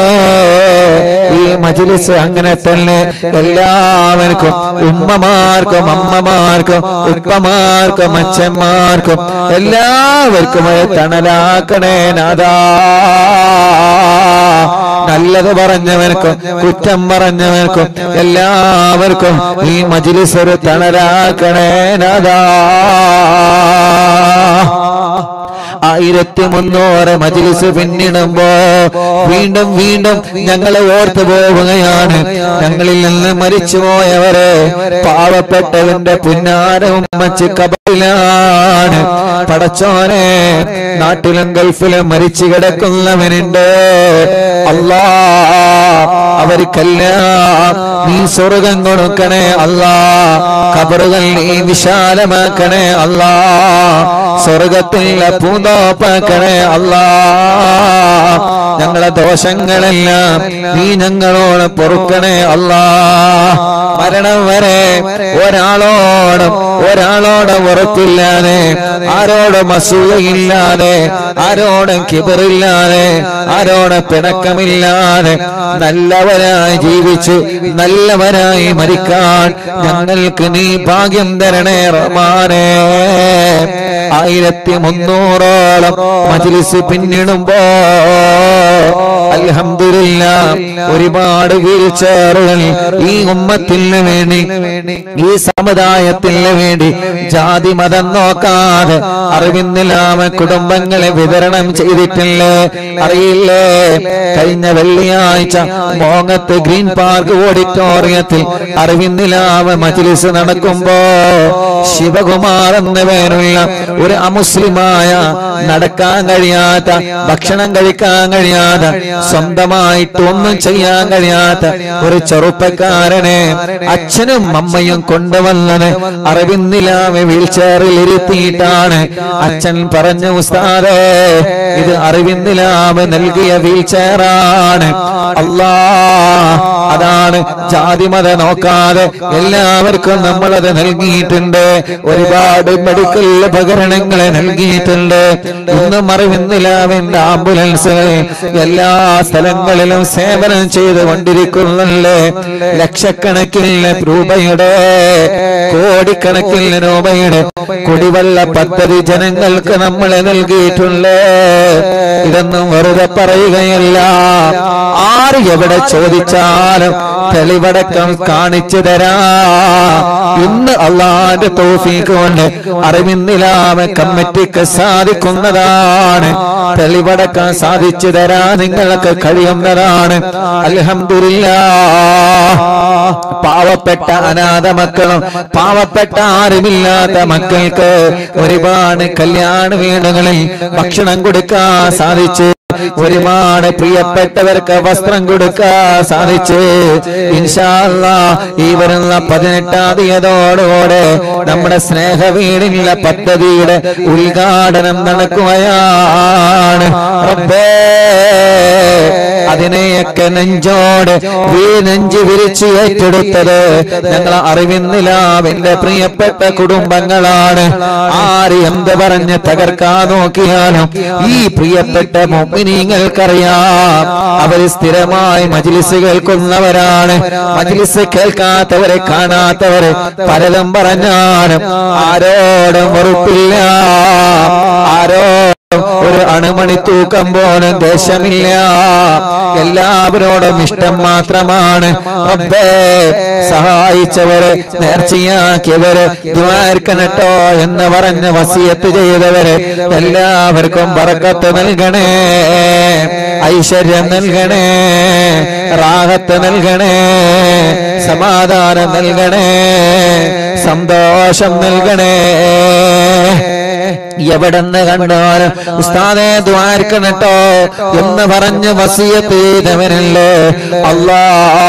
ഈ മജിലിസ് അങ്ങനെ തന്നെ എല്ലാവർക്കും ഉമ്മമാർക്കും അമ്മമാർക്കും ഉപ്പമാർക്കും അച്ഛന്മാർക്കും എല്ലാവർക്കും ഒരു തണലാക്കണേ നാദാ നല്ലത് പറഞ്ഞവർക്കും കുറ്റം പറഞ്ഞവർക്കും എല്ലാവർക്കും ഈ മജിലിസ് ഒരു തണലാക്കണേ നാദാ ആയിരത്തി മുന്നൂറ് മജിലിസ് പിന്നിടുമ്പോ വീണ്ടും വീണ്ടും ഞങ്ങളെ ഓർത്തു പോവുകയാണ് ഞങ്ങളിൽ നിന്ന് മരിച്ചുപോയവരെ പാവപ്പെട്ടവന്റെ പുന്നാരവും മച്ച് കബറിലാണ് പടച്ചോനെ നാട്ടിലും ഗൾഫിലും മരിച്ചു കിടക്കുന്നവനുണ്ട് അല്ലാ അവർക്കെല്ലാം നീ സ്വർഗം കൊടുക്കണേ അല്ലാ കബറുകൾ നീ വിശാലമാക്കണേ അല്ലാ സ്വർഗത്തിലെ പൂന്തോപ്പാക്കണേ അല്ലാ ഞങ്ങളെ ദോഷങ്ങളെല്ലാം നീ ഞങ്ങളോട് പൊറുക്കണേ അല്ലാ മരണം വരെ ഒരാളോടും ഒരാളോട് ഉറപ്പില്ലാതെ ആരോടും അസൂയയില്ലാതെ ആരോടും കിബറില്ലാതെ ആരോടും പിണക്കമില്ലാതെ നല്ലവരായി ജീവിച്ച് നല്ലവരായി മരിക്കാൻ ഞങ്ങൾക്ക് നീ ഭാഗ്യം തരണേ റഹ്മാനേ ആയിരത്തി മുന്നൂറോളം മജിലിസ് പിന്നിടുമ്പോ അൽഹംദുലില്ല ഒരുപാട് വീൽ ചെയറുകൾ ഈ ഉമ്മത്തിന് വേണ്ടി ഈ സമുദായത്തിന് വേണ്ടി ജാതി മതം നോക്കാതെ അറിവിന്നില്ലാമ കുടുംബങ്ങളെ വിതരണം ചെയ്തിട്ടില്ലേ അറിയില്ലേ കഴിഞ്ഞ വെള്ളിയാഴ്ച മോങ്ങത്ത് ഗ്രീൻ പാർക്ക് ഓഡിറ്റോറിയത്തിൽ അറിവിന്നിലാമ മജ്ലിസ് നടക്കുമ്പോ ശിവകുമാർ എന്ന പേരുള്ള ഒരു അമുസ്ലിമായ നടക്കാൻ കഴിയാത്ത ഭക്ഷണം കഴിക്കാൻ കഴിയാത്ത സ്വന്തമായിട്ട് ഒന്നും ചെയ്യാൻ കഴിയാത്ത ഒരു ചെറുപ്പക്കാരനെ അച്ഛനും അമ്മയും കൊണ്ടുവന്നത് അറിവിന്നിലാമെ വീൽ ചെയറിൽ ഇരുത്തിയിട്ടാണ് അച്ഛൻ പറഞ്ഞു ഉസ്താദേ ഇത് അറിവിന്നിലാമെ നൽകിയ വീൽ ചെയറാണ് അല്ലാ അതാണ് ജാതിമത നോക്കാതെ എല്ലാവർക്കും നമ്മളത് നൽകിയിട്ടുണ്ട് ഒരുപാട് മെഡിക്കൽ ഉപകരണങ്ങളെ നൽകിയിട്ടുണ്ട് ഇന്നും അറിവിന്നിലാവിന്റെ ആംബുലൻസുകൾ എല്ലാ സ്ഥലങ്ങളിലും സേവനം ചെയ്തുകൊണ്ടിരിക്കുന്നുണ്ട് ലക്ഷക്കണക്കിന് രൂപയുടെ കോടിക്കണക്കിന് രൂപയുടെ കുടിവെള്ള പദ്ധതി ജനങ്ങൾക്ക് നമ്മൾ നൽകിയിട്ടുണ്ട് ഇതൊന്നും വെറുതെ പറയുകയല്ല ആര് എവിടെ ചോദിച്ചാലും തെളിവടക്കം കാണിച്ചു തരാ ഇന്ന് അള്ളാന്റെ തോഫീക്ക് കൊണ്ട് അറിവിന്നിലാമ കമ്മിറ്റിക്ക് സാധിക്കുന്നതാണ് തെളിവടക്കാൻ സാധിച്ചു തരാ നിങ്ങൾക്ക് കഴിയുന്നതാണ് അൽഹംദുലില്ല പാവപ്പെട്ട അനാഥ മക്കളും പാവപ്പെട്ട ആരുമില്ലാത്ത മക്കൾക്ക് ഒരുപാട് കല്യാണ വീടുകളിൽ ഭക്ഷണം കൊടുക്കാൻ സാധിച്ചു ഒരുപാട് പ്രിയപ്പെട്ടവർക്ക് വസ്ത്രം കൊടുക്കാൻ സാധിച്ചു ഇൻഷാല്ല ഈ വരുന്ന പതിനെട്ടാം തീയതോടുകൂടെ നമ്മുടെ സ്നേഹ വീടിനുള്ള പദ്ധതിയുടെ ഉദ്ഘാടനം നടക്കുകയാണ് റബ്ബേ അതിനെയൊക്കെ നെഞ്ചോട് വീ നെഞ്ച് വിരിച്ച് ഏറ്റെടുത്തത് ഞങ്ങൾ അറിവിന്നിലാവിന്റെ പ്രിയപ്പെട്ട കുടുംബങ്ങളാണ് ആര് എന്ത് പറഞ്ഞ് തകർക്കാൻ നോക്കിയാലും ഈ പ്രിയപ്പെട്ട മുമ്പിനീങ്ങൾക്കറിയാം അവര് സ്ഥിരമായി മജിലിസ് കേൾക്കുന്നവരാണ് മജിലിസ് കേൾക്കാത്തവരെ കാണാത്തവരെ പലതും പറഞ്ഞാലും ആരോടും വെറുപ്പില്ല ആരോ ഒരു അണുമണി തൂക്കം പോലും ദേശമില്ല എല്ലാവരോടും ഇഷ്ടം മാത്രമാണ് റബ്ബേ സഹായിച്ചവര് നേർച്ചയാക്കിയവര് ദ്വാർക്കനട്ടോ എന്ന് പറഞ്ഞ് വസിയത്ത് ചെയ്തവര് എല്ലാവർക്കും പറക്കത്ത് നൽകണേ ഐശ്വര്യം നൽകണേ റാഹത്ത് നൽകണേ സമാധാനം നൽകണേ സന്തോഷം നൽകണേ എവിടെന്ന് കണ്ടാലും ഉസ്താദെ ദ്വാരക്കണട്ടോ എന്ന് പറഞ്ഞ് വസിയത്ത് ചെയ്തവനല്ലേ അല്ലാ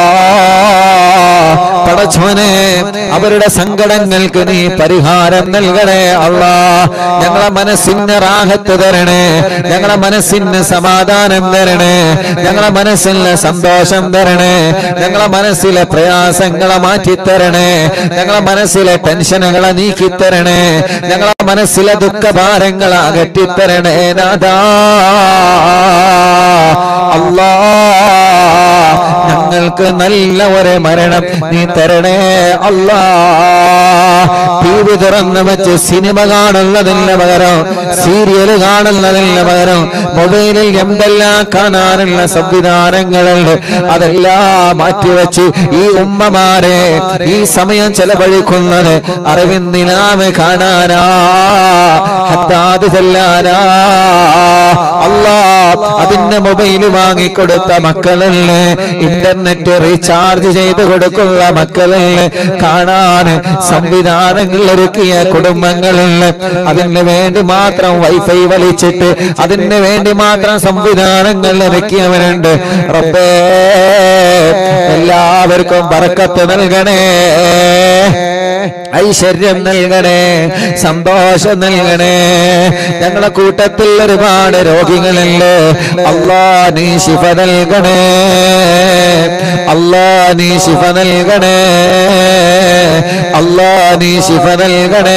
പടച്ചോനെ അവരുടെ സങ്കടങ്ങൾക്ക് നീ പരിഹാരം നൽകണേ അല്ലാ ഞങ്ങളെ മനസ്സിന് റാഹത്ത് തരണേ ഞങ്ങളെ മനസ്സിന് സമാധാനം തരണേ ഞങ്ങളെ മനസ്സിന് സന്തോഷം തരണേ ഞങ്ങളെ മനസ്സിലെ പ്രയാസങ്ങളെ മാറ്റിത്തരണേ ഞങ്ങളെ മനസ്സിലെ ടെൻഷനുകളെ നീക്കിത്തരണേ ഞങ്ങളെ മനസ്സിലെ ദുഃഖഭാരങ്ങളെ അകറ്റിത്തരണേ നാദാ അല്ലാ ഞങ്ങൾക്ക് നല്ല ഒരു മരണം നീ തരണേ അല്ലാ ടി വി തുറന്ന് വെച്ച് സിനിമ കാണുന്നതിന് പകരം സീരിയൽ കാണുന്നതിന് പകരം മൊബൈലിൽ എന്തെല്ലാം കാണാനുള്ള സംവിധാനങ്ങളുണ്ട് അതെല്ലാം മാറ്റിവെച്ച് ഈ ഉമ്മമാരെ ഈ സമയം ചെലവഴിക്കുന്നത് അറിവിന്ദിനാമ് കാണാനാ ഹത്താത് ചെല്ലാനാ അല്ലാ അതിന്റെ മൊബൈൽ വാങ്ങിക്കൊടുത്ത മക്കളല്ലേ ഇന്റർനെറ്റ് റീചാർജ് ചെയ്ത് കൊടുക്കുന്ന മക്കളല്ലേ കാണാൻ സംവിധാനങ്ങൾ ഒരുക്കിയ കുടുംബങ്ങളില് അതിന് വേണ്ടി മാത്രം വൈഫൈ വലിച്ചിട്ട് അതിന് വേണ്ടി മാത്രം സംവിധാനങ്ങൾ ഒരുക്കിയവരുണ്ട് റബ്ബേ എല്ലാവർക്കും പറക്കത്ത് നൽകണേ ഐശ്വര്യം നൽകണേ സന്തോഷം നൽകണേ ഞങ്ങളുടെ കൂട്ടത്തിൽ ഒരുപാട് രോഗികളുണ്ട് അല്ലാ നീ ശിഫ നൽകണേ അല്ലാ നീ ശിഫ നൽകണേ അല്ലാ നീ ശിഫ നൽകണേ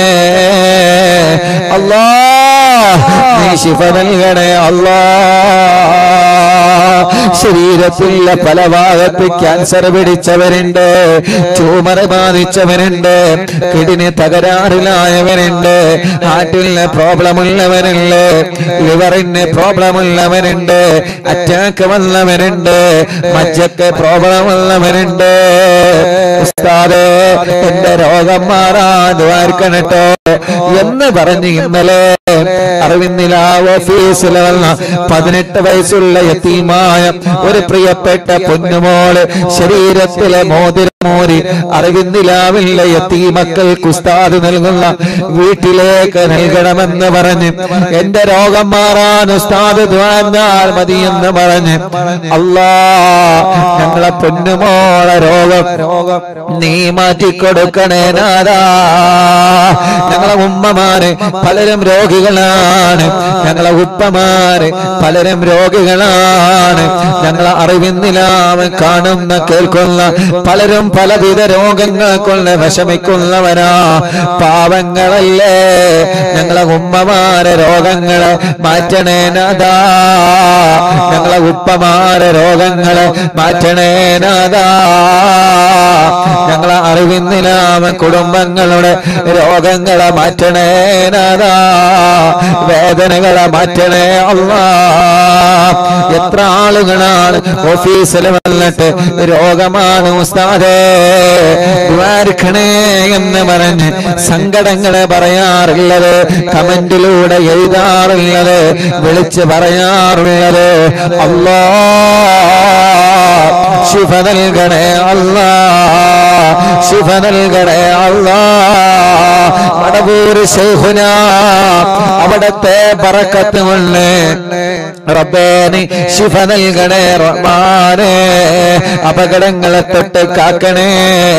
അല്ലാ നീ ശിഫ നൽകണേ അല്ലാ ശരീരത്തിലെ പല ഭാഗത്ത് ക്യാൻസർ പിടിച്ചവരുണ്ട് ട്യൂമർ ബാധിച്ചവരുണ്ട് കിഡ്നി തകരാറിലായവരുണ്ട് ഹാർട്ടിന് പ്രോബ്ലം ഉള്ളവരുണ്ട് ലിവറിന് പ്രോബ്ലം ഉള്ളവരുണ്ട് അറ്റാക്ക് വന്നവരുണ്ട് മജ്ജക്ക് പ്രോബ്ലം ഉള്ളവരുണ്ട് ഉസ്താദേ എന്റെ രോഗം മാറാൻ ദ്വാർക്കണട്ടോ എന്ന് പറഞ്ഞ് ഇന്നലെ അറിവിന്നില ഓഫീസിൽ വന്ന പതിനെട്ട് വയസ്സുള്ള യത്തീമായ ഒരു പ്രിയപ്പെട്ട പൊന്നുമോള് ശരീരത്തിലെ മോതിരം മോരി അറിവിന്നിലാവില്ല യത്തീമക്കൾ കുസ്താദ് നൽകുന്ന വീട്ടിലേക്ക് നൽകണമെന്ന് പറഞ്ഞ് എന്റെ രോഗം മാറാൻ ഉസ്താദ് ദ്വാന്നാൽ മതി എന്ന് പറഞ്ഞ് അല്ലാ ഞങ്ങളെ പൊന്നുമോളെ രോഗം രോഗം നീ മാറ്റിക്കൊടുക്കണേ നാദാ ഞങ്ങളെ ഉമ്മമാര് പലരും രോഗികളാണ് ഞങ്ങളെ ഉപ്പമാര് പലരും രോഗികളാണ് ഞങ്ങളെ അറിവിന്നിലാവ് കാണുന്ന കേൾക്കുന്ന പലരും പലവിധ രോഗങ്ങൾ കൊണ്ട് വിഷമിക്കുന്നവരാ പാവങ്ങളല്ലേ ഞങ്ങളെ ഉമ്മമാരെ രോഗങ്ങളെ മാറ്റണേ നാദാ ഞങ്ങളെ ഉപ്പമാരെ രോഗങ്ങളെ മാറ്റണേ നാദാ ഞങ്ങളെ അറിവിന്നിലാമ കുടുംബങ്ങളുടെ രോഗങ്ങളെ മാറ്റണേ നാദാ വേദനകളെ മാറ്റണേ അല്ലാ എത്ര ആളുകളാണ് ഓഫീസിൽ വന്നിട്ട് രോഗമാണ് ഉസ്താദേ ദ്വാരക്കണേ എന്ന് പറഞ്ഞ് സങ്കടങ്ങളെ പറയാറുള്ളത് കമന്റിലൂടെ എഴുതാറുള്ളത് വിളിച്ച് പറയാറുള്ളത് അല്ലാ ശിഫ നൽകണേ അല്ലാ ശിഫ നൽകണേ അല്ലാ മടവൂർ ശൈഖുന അവിടത്തെ പറക്കത്ത് കൊണ്ട് റബ്ബേനി ശിഫ നൽകണേ റഹ്മാനേ അപകടങ്ങളെ തൊട്ട് കാക്കണേ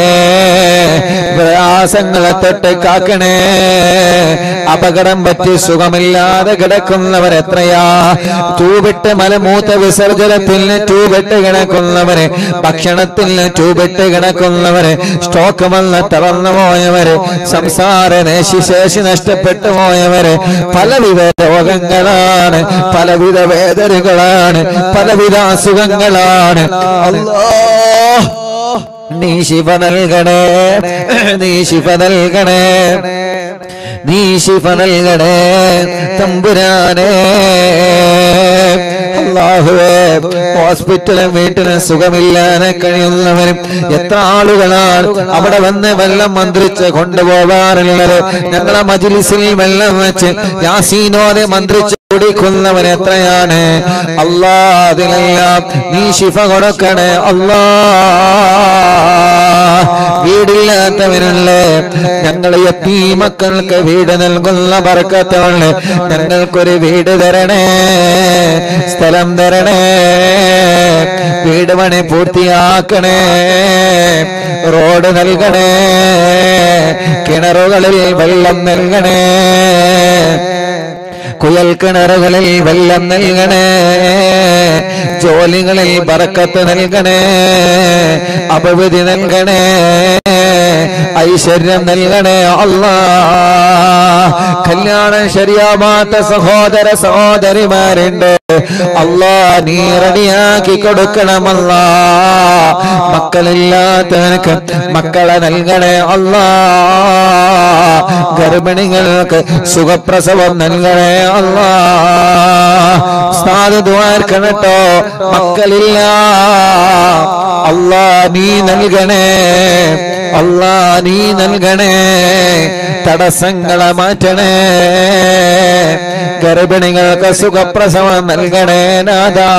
പ്രയാസങ്ങളെ തൊട്ട് കാക്കണേ അപകടം പറ്റി സുഖമില്ലാതെ കിടക്കുന്നവർ എത്രയാ തൂവിട്ട് മലമൂത്ത വിസർജനത്തിന് ട്യൂബിട്ട് കിടക്കുന്നവര് ഭക്ഷണത്തിന് ട്യൂബിട്ട് കിടക്കുന്നവര് സ്റ്റോക്ക് വന്ന് തളർന്നു പോയവര് സംസാര നേശിശേഷി നഷ്ടപ്പെട്ടു പോയവര് പലവിധ രോഗങ്ങളാണ് പലവിധ വേദനകളാണ് പലവിധ അസുഖങ്ങളാണ് അല്ലാ നീ ശിവ നൽകണേ നീ ശിവ നൽകണേ നീ ശിഫ നൽകണേ തമ്പുരാനേ അല്ലാഹുവേ ഹോസ്പിറ്റലും വീട്ടിലും സുഖമില്ലാതെ കഴിയുന്നവരും എത്ര ആളുകളാണ് അവിടെ വന്ന് വെള്ളം മന്ത്രിച്ച് കൊണ്ടുപോകാറുള്ളത് ഞങ്ങളെ മജിലിസിൽ വെള്ളം വെച്ച് യാസീനോതെ മന്ത്രിച്ച് കുടിക്കുന്നവൻ എത്രയാണ് അല്ലാ അതിലെല്ലാം നീ ശിഫ കൊടുക്കണേ അല്ലാ വീടില്ലാത്തവനല്ലേ ഞങ്ങൾ എത്തി മക്കൾക്ക് വീട് നൽകുന്ന പറക്കത്തോള് ഞങ്ങൾക്കൊരു വീട് തരണേ സ്ഥലം തരണേ വീട് പണി പൂർത്തിയാക്കണേ റോഡ് നൽകണേ കിണറുകളിൽ വെള്ളം നൽകണേ കുയൽ കിണറുകളിൽ വെള്ളം നൽകണേ ജോലികളിൽ ബറക്കത്ത് നൽകണേ അപവിധി നൽകണേ ഐശ്വര്യം നൽകണേ അല്ലാ കല്യാണം ശരിയാവാത്ത സഹോദര സഹോദരിമാരുണ്ട് അല്ലാ നീ റെഡിയാക്കി കൊടുക്കണമല്ല മക്കളില്ലാത്തവനക്ക് മക്കളെ നൽകണേ അല്ലാ ഗർഭിണികൾക്ക് സുഖപ്രസവം നൽകണേ അല്ലാ സ്ഥാന ദ്വാർക്കണട്ടോ മക്കളില്ല അല്ലാ നീ നൽകണേ അല്ലാ നീ നൽകണേ തടസ്സങ്ങളെ മാറ്റണേ ഗർഭിണികൾക്ക് സുഖപ്രസവം നൽകണേ നാദാ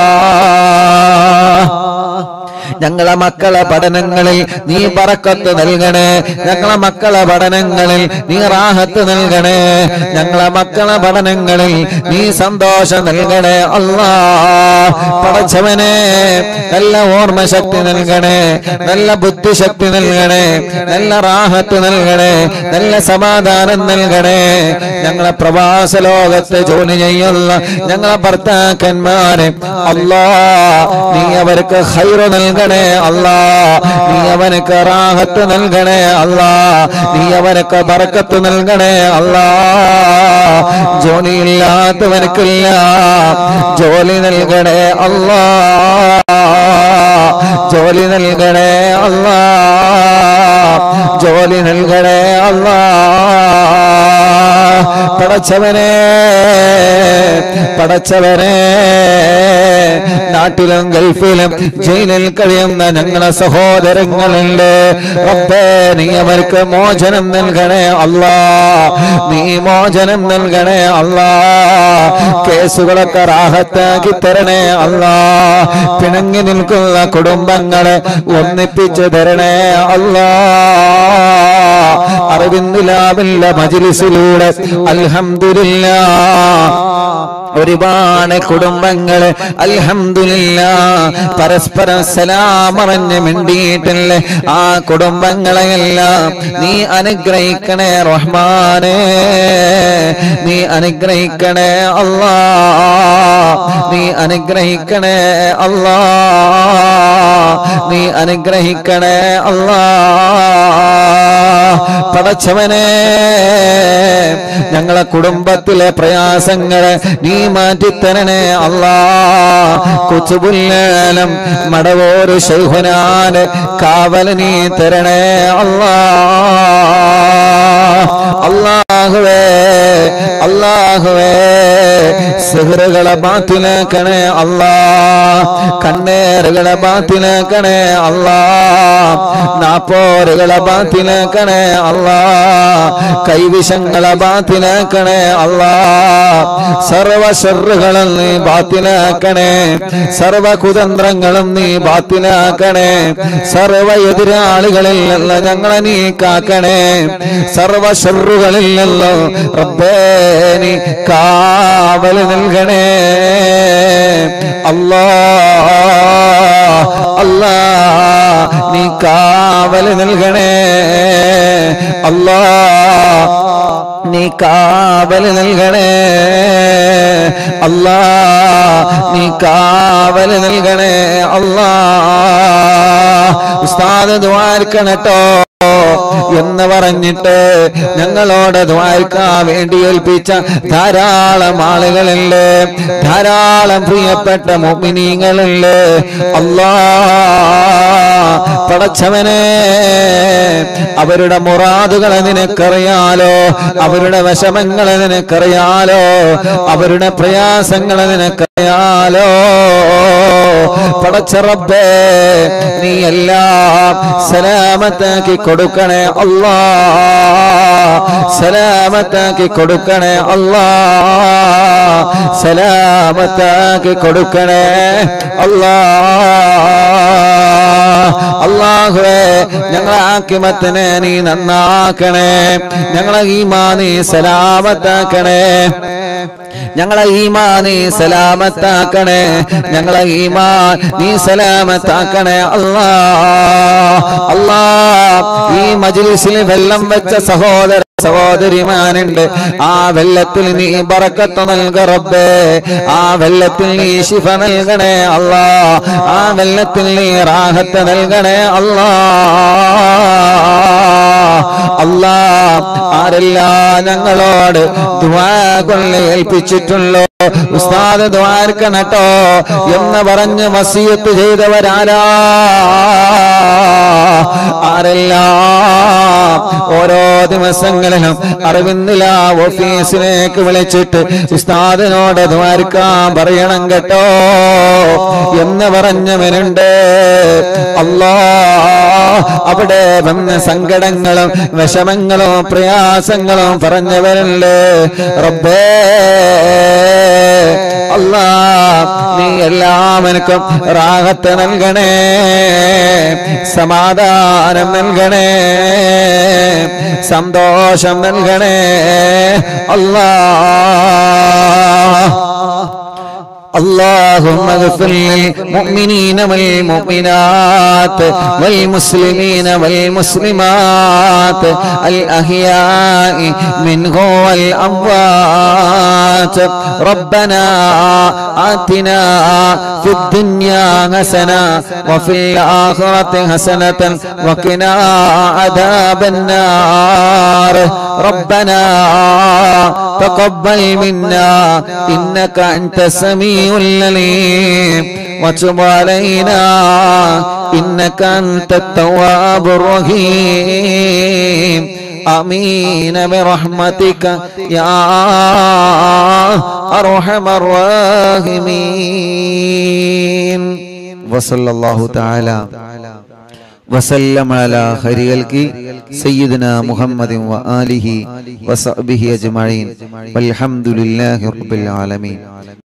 ഞങ്ങളെ മക്കളെ പഠനങ്ങളിൽ നീ പറക്കത്ത് നൽകണേ ഞങ്ങളെ മക്കളെ പഠനങ്ങളിൽ നീ റാഹത്ത് നൽകണേ ഞങ്ങളെ മക്കളെ പഠനങ്ങളിൽ നീ സന്തോഷം നൽകണേ അല്ലാ പടച്ചവനെ നല്ല ഓർമ്മശക്തി നൽകണേ നല്ല ബുദ്ധിശക്തി നൽകണേ നല്ല റാഹത്ത് നൽകണേ നല്ല സമാധാനം നൽകണേ ഞങ്ങളെ പ്രവാസ ലോകത്ത് ജോലി ചെയ്യുന്ന ഞങ്ങളെ ഭർത്താക്കന്മാരെ അല്ലാ നീ അവർക്ക് ഹൈറ നൽകണേ നൽകണേ അല്ലാ നീ അവനക്ക് റാഹത്ത് നൽകണേ അല്ലാ നീ അവനക്ക് ബറക്കത്ത് നൽകണേ അല്ലാ ജോലിയില്ലാത്തവനക്കില്ല ജോലി നൽകണേ അല്ലാ ജോലി നൽകണേ അല്ലാ ജോലി നൽകണേ അല്ലാ പടച്ചവനെ പടച്ചവനെ നാട്ടിലും ഗൾഫിലും ജയിലിൽ കഴിയുന്ന ഞങ്ങളെ സഹോദരങ്ങളുണ്ട് റബ്ബേ നീ അവർക്ക് മോചനം നൽകണേ അല്ലാ നീ മോചനം നൽകണേ അല്ലാ കേസുകളൊക്കെ റാഹത്താക്കി തരണേ അല്ലാ പിണങ്ങി നിൽക്കുന്ന കുടുംബങ്ങളെ ഒന്നിപ്പിച്ചു തരണേ അല്ലാ അറിവിന്ദിലാവില്ല മജിലിസിലൂടെ അൽഹംദുലില്ലാ ഒരുപാട് കുടുംബങ്ങള് അൽഹംദുലില്ല പരസ്പരം സലാമറിഞ്ഞ് മിണ്ടിയിട്ടില്ലേ ആ കുടുംബങ്ങളെയെല്ലാം നീ അനുഗ്രഹിക്കണേ റഹ്മാനേ നീ അനുഗ്രഹിക്കണേ അല്ലാ നീ അനുഗ്രഹിക്കണേ അല്ലാ നീ അനുഗ്രഹിക്കണേ അല്ലാ പടച്ചവനെ ഞങ്ങളെ കുടുംബത്തിലെ പ്രയാസങ്ങളെ നീ മാറ്റിത്തരണേ അല്ലാ കൊച്ചുപുല്ലേലം മടവോരു ശൈഹുനാന് കാവൽ നീ തരണേ അല്ലാ അല്ലാഹുവേ അല്ലാഹുവേ സിഹറുകളെ ബാത്തിലാക്കണേ അല്ലാ കണ്ണേറുകളെ ബാത്തിലാക്കണേ അല്ലാ നാപ്പോറുകളെ ബാത്തിലാക്കണേ അല്ലാ കൈവിഷങ്ങളെ ബാത്തിലാക്കണേ അല്ലാ സർവ ഷറുകളും നീ ബാത്തിലാക്കണേ സർവ കുതന്ത്രങ്ങളും നീ ബാത്തിലാക്കണേ സർവ എതിരാളികളിൽ നിന്ന് ഞങ്ങളെ നീ കാക്കണേ സർവ ഷറുകളിൽ നിന്ന് റബ്ബേ നീ കാവൽ നൽകണേ അല്ലാ അല്ലാ നീ കാവൽ നൽകണേ അല്ലാ നീ കാവൽ നൽകണേ അല്ലാ നീ കാവൽ നൽകണേ അല്ലാ ഉസ്താദ് ദ്വാരക്കണട്ടോ എന്ന് പറഞ്ഞിട്ട് ഞങ്ങളോട് ദ്വാരക്കാൻ വേണ്ടി ഏൽപ്പിച്ച ധാരാളം ആളുകളുണ്ട് ധാരാളം പ്രിയപ്പെട്ട മോമിനീങ്ങളുണ്ട് അല്ലാ പടച്ചവനെ അവരുടെ മുറാദുകളെ നിനക്കറിയാലോ അവരുടെ വിഷമങ്ങളെ നിനക്കറിയാലോ അവരുടെ പ്രയാസങ്ങളെ നിനക്കറിയാലോ പടച്ചറബേ നീ എല്ലാം സലാമത്താക്കി കൊടുക്കണേ അല്ലാ സലാമത്താക്കി കൊടുക്കണേ അല്ലാ സലാമത്താക്കി കൊടുക്കണേ അല്ലാ അള്ളാഹുവേ ഞങ്ങളെ ആക്കിമത്തിനെ നീ നന്നാക്കണേ ഞങ്ങളെ ഈമാ നീ സലാമത്താക്കണേ ഞങ്ങളെ ഈമാ നീ സലാമത്താക്കണേ ഞങ്ങളെ ഈമാ നീ സലാമത്താക്കണേ അല്ലാ അല്ലാ ഈ മജ്ലിസിൽ വെള്ളം വെച്ച സഹോദര സഹോദരിമാനുണ്ട് ആ വെള്ളത്തിൽ നീ ബറക്കത്ത് നൽക റബ്ബേ ആ വെള്ളത്തിൽ നീ ശിഫ നൽകണേ അല്ലാ ആ വെള്ളത്തിൽ നീ റാഹത്ത് നൽകണേ അല്ലാ അല്ലാ ആരെല്ലാം ഞങ്ങളോട് ദുആ കൊണ്ട് ഏൽപ്പിച്ചിട്ടുള്ളോ ഉസ്താദ് ദ്വാരക്കണട്ടോ എന്ന് പറഞ്ഞ് വസീയത്ത് ചെയ്തവരാരാ ആരെല്ലാം ഓരോ ദിവസങ്ങളിലും അറിവിന്നില്ല ഓഫീസിലേക്ക് വിളിച്ചിട്ട് ഉസ്താദിനോട് ദ്വാരക്കാൻ പറയണം കേട്ടോ എന്ന് പറഞ്ഞവനുണ്ട് അല്ലാ അവിടെ വന്ന സങ്കടങ്ങളും വിഷമങ്ങളും പ്രയാസങ്ങളും പറഞ്ഞവരുണ്ട് റബ്ബേ അല്ലാ നീ എല്ലാവർക്കും റാഹത്ത് നൽകണേ സമാധാനം നൽകണേ സന്തോഷം നൽകണേ അല്ലാ اللهم اغفر للمؤمنين والمؤمنات والمسلمين والمسلمات الأحياء منه والأموات ربنا آتنا في الدنيا حسنة وفي الآخرة حسنة وقنا عذاب النار ربنا تقبل منا إنك أنت السميع العليم وتب علينا إنك أنت التواب الرحيم آمين برحمتك يا أرحم الراحمين وصلى الله تعالى وسلم على خير الخلق سيدنا محمد وآله وصحبه أجمعين والحمد لله رب العالمين